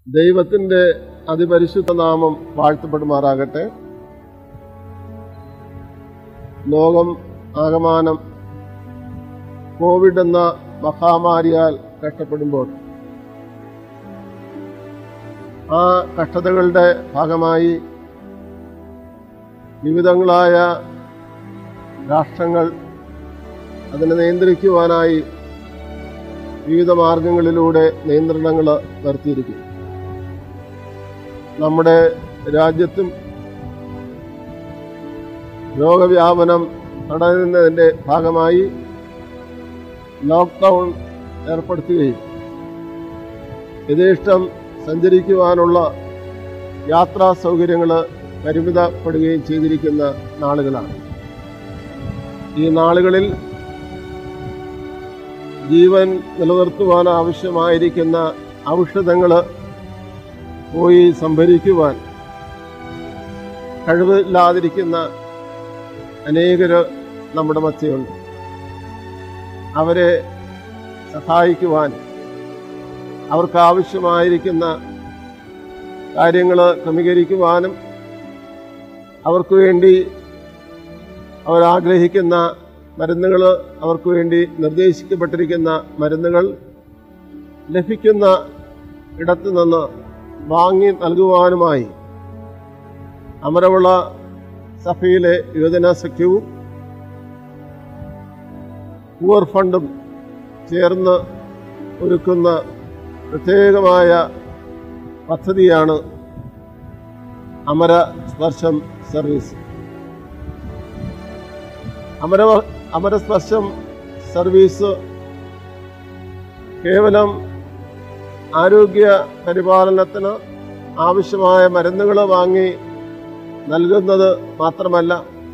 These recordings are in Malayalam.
ദൈവത്തിൻ്റെ അതിപരിശുദ്ധ നാമം വാഴ്ത്തപ്പെടുമാറാകട്ടെ ലോകം ആകമാനം കോവിഡ് എന്ന മഹാമാരിയാൽ കഷ്ടപ്പെടുമ്പോൾ ആ കഷ്ടതകളുടെ ഭാഗമായി വിവിധങ്ങളായ രാഷ്ട്രങ്ങൾ അതിനെ നിയന്ത്രിക്കുവാനായി വിവിധ മാർഗങ്ങളിലൂടെ നിയന്ത്രണങ്ങൾ വരുത്തിയിരിക്കും നമ്മുടെ രാജ്യത്തും രോഗവ്യാപനം തടയുന്നതിൻ്റെ ഭാഗമായി ലോക്ക്ഡൗൺ ഏർപ്പെടുത്തുകയും യഥേഷ്ടം സഞ്ചരിക്കുവാനുള്ള യാത്രാ സൗകര്യങ്ങൾ പരിമിതപ്പെടുകയും ചെയ്തിരിക്കുന്ന നാളുകളാണ് ഈ നാളുകളിൽ ജീവൻ നിലനിർത്തുവാൻ ആവശ്യമായിരിക്കുന്ന ഔഷധങ്ങൾ പോയി സംഭരിക്കുവാൻ കഴിവില്ലാതിരിക്കുന്ന അനേകർ നമ്മുടെ മധ്യയുണ്ട് അവരെ സഹായിക്കുവാൻ അവർക്ക് ആവശ്യമായിരിക്കുന്ന കാര്യങ്ങൾ ക്രമീകരിക്കുവാനും അവർക്ക് വേണ്ടി അവരാഗ്രഹിക്കുന്ന മരുന്നുകൾ അവർക്ക് വേണ്ടി നിർദ്ദേശിക്കപ്പെട്ടിരിക്കുന്ന മരുന്നുകൾ ലഭിക്കുന്ന ഇടത്തു നിന്ന് വാങ്ങി നൽകുവാനുമായി അമരവിള സഭയിലെ യുവജന സഖ്യവും പൂവർ ഫണ്ടും ചേർന്ന് ഒരുക്കുന്ന പ്രത്യേകമായ പദ്ധതിയാണ് അമര സ്പർശം സർവീസ് അമര അമരസ്പർശം സർവീസ് കേവലം ആരോഗ്യ പരിപാലനത്തിന് ആവശ്യമായ മരുന്നുകൾ വാങ്ങി നൽകുന്നത് മാത്രമല്ല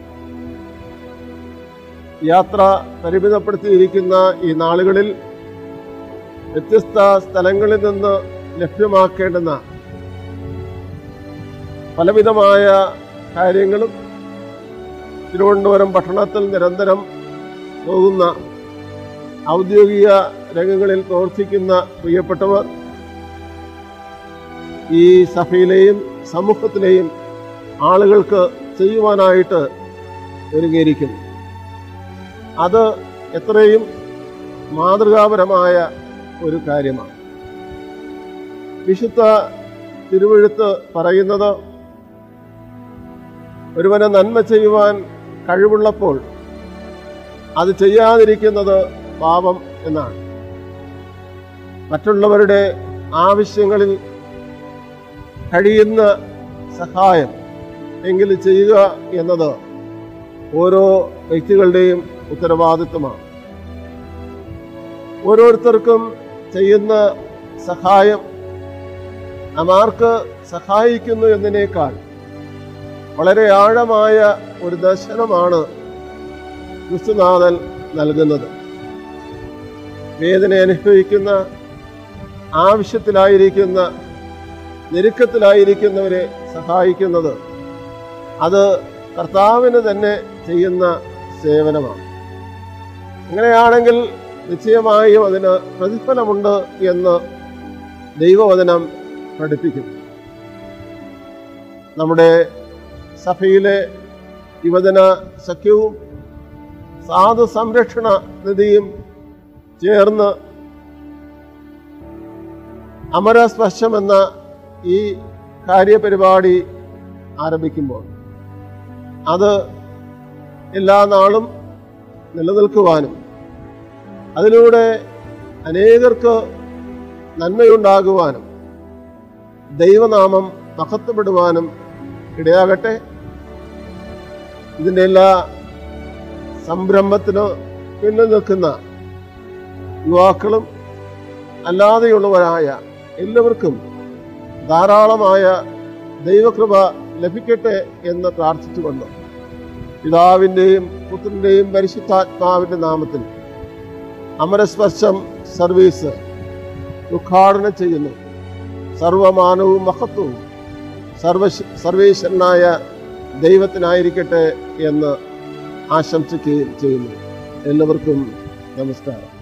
യാത്ര പരിമിതപ്പെടുത്തിയിരിക്കുന്ന ഈ നാളുകളിൽ വ്യത്യസ്ത സ്ഥലങ്ങളിൽ നിന്ന് ലഭ്യമാക്കേണ്ടുന്ന പലവിധമായ കാര്യങ്ങളും തിരുവനന്തപുരം പട്ടണത്തിൽ നിരന്തരം പോകുന്ന ഔദ്യോഗിക രംഗങ്ങളിൽ പ്രവർത്തിക്കുന്ന പ്രിയപ്പെട്ടവർ ഈ സഭയിലെയും സമൂഹത്തിലെയും ആളുകൾക്ക് ചെയ്യുവാനായിട്ട് ഒരുങ്ങിയിരിക്കുന്നു അത് എത്രയും മാതൃകാപരമായ ഒരു കാര്യമാണ് വിശുദ്ധ തിരുവഴുത്ത് പറയുന്നത് ഒരുവനെ നന്മ ചെയ്യുവാൻ കഴിവുള്ളപ്പോൾ അത് ചെയ്യാതിരിക്കുന്നത് പാപം എന്നാണ് മറ്റുള്ളവരുടെ ആവശ്യങ്ങളിൽ കഴിയുന്ന സഹായം എങ്കിലും ചെയ്യുക എന്നത് ഓരോ വ്യക്തികളുടെയും ഉത്തരവാദിത്വമാണ് ഓരോരുത്തർക്കും ചെയ്യുന്ന സഹായം നാം ആർക്ക് സഹായിക്കുന്നു എന്നതിനേക്കാൾ വളരെ ആഴമായ ഒരു ദർശനമാണ് ക്രിസ്തുനാഥൻ നൽകുന്നത് വേദന അനുഭവിക്കുന്ന ആവശ്യത്തിലായിരിക്കുന്ന ഞെരുക്കത്തിലായിരിക്കുന്നവരെ സഹായിക്കുന്നത് അത് കർത്താവിന് തന്നെ ചെയ്യുന്ന സേവനമാണ് അങ്ങനെയാണെങ്കിൽ നിശ്ചയമായും അതിന് പ്രതിഫലമുണ്ട് എന്ന് ദൈവവചനം പഠിപ്പിക്കുന്നു നമ്മുടെ സഭയിലെ യുവജന സഖ്യവും സാധു സംരക്ഷണ നിധിയും ചേർന്ന് അമരസ്പർശം എന്ന ഈ കാര്യപരിപാടി ആരംഭിക്കുമ്പോൾ അത് എല്ലാ നാളും നിലനിൽക്കുവാനും അതിലൂടെ അനേകർക്ക് നന്മയുണ്ടാകുവാനും ദൈവനാമം മഹത്വപ്പെടുവാനും ഇടയാകട്ടെ ഇതിൻ്റെ എല്ലാ സംരംഭത്തിന് പിന്നിൽ നിൽക്കുന്ന യുവാക്കളും അല്ലാതെയുള്ളവരായ എല്ലാവർക്കും ധാരാളമായ ദൈവകൃപ ലഭിക്കട്ടെ എന്ന് പ്രാർത്ഥിച്ചുകൊണ്ട് പിതാവിൻ്റെയും പുത്രൻ്റെയും പരിശുദ്ധാത്മാവിൻ്റെ നാമത്തിൽ അമരസ്പർശം സർവീസ് ഉദ്ഘാടനം ചെയ്യുന്നു സർവമാനവും മഹത്വവും സർവ സർവേശ്വരനായ ദൈവത്തിനായിരിക്കട്ടെ എന്ന് ആശംസിക്കുകയും ചെയ്യുന്നു എല്ലാവർക്കും നമസ്കാരം